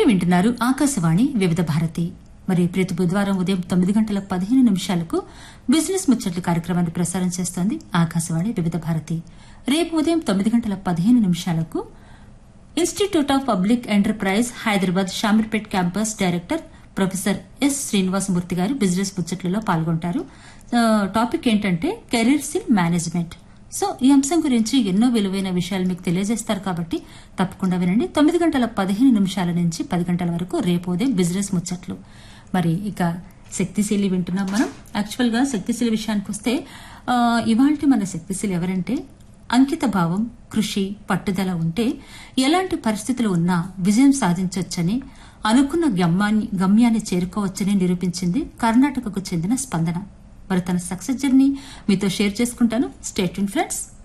వింటున్నారు ఆకాశవాణి వివిధ భారతి మరి ప్రతి బుధవారం ఉదయం తొమ్మిది గంటల పదిహేను నిమిషాలకు బిజినెస్ ముచ్చట్లు కార్యక్రమాన్ని ప్రసారం చేస్తోంది ఆకాశవాణి వివిధ భారతి రేపు ఉదయం తొమ్మిది గంటల పదిహేను నిమిషాలకు institute of public enterprise Hyderabad Shamirpet campus director professor S Srinivasamurthy గారు బిజినెస్ ముచ్చట్లలో పాల్గొంటారు ఆ, టాపిక్ ఏంటంటే కెరీర్స్ ఇన్ మేనేజ్మెంట్ సో ఈ అంశం గురించి ఎన్నో విలువైన విషయాలు మీకు తెలియజేస్తారు కాబట్టి తప్పకుండా వినండి తొమ్మిది గంటల పదిహేను నిమిషాల నుంచి పది గంటల వరకు రేపు ఉదయం బిజినెస్ ముచ్చట్లు మరి ఇక శక్తిశీలి వింటున్నాం మనం యాక్చువల్ గా శక్తిశీలి విషయానికి వస్తే ఇవాళ మన శక్తిశీలి ఎవరంటే అంకిత భావం కృషి పట్టుదల ఉంటే ఎలాంటి పరిస్థితులు ఉన్నా విజయం సాధించవచ్చని అనుకున్న గమ్యాన్ని గమ్యాన్ని చేరుకోవచ్చని నిరూపించింది కర్ణాటకకు చెందిన స్పందన మరి తన సక్సెస్ జర్నీ మీతో షేర్ చేసుకుంటాను స్టేట్ ఫ్రెండ్స్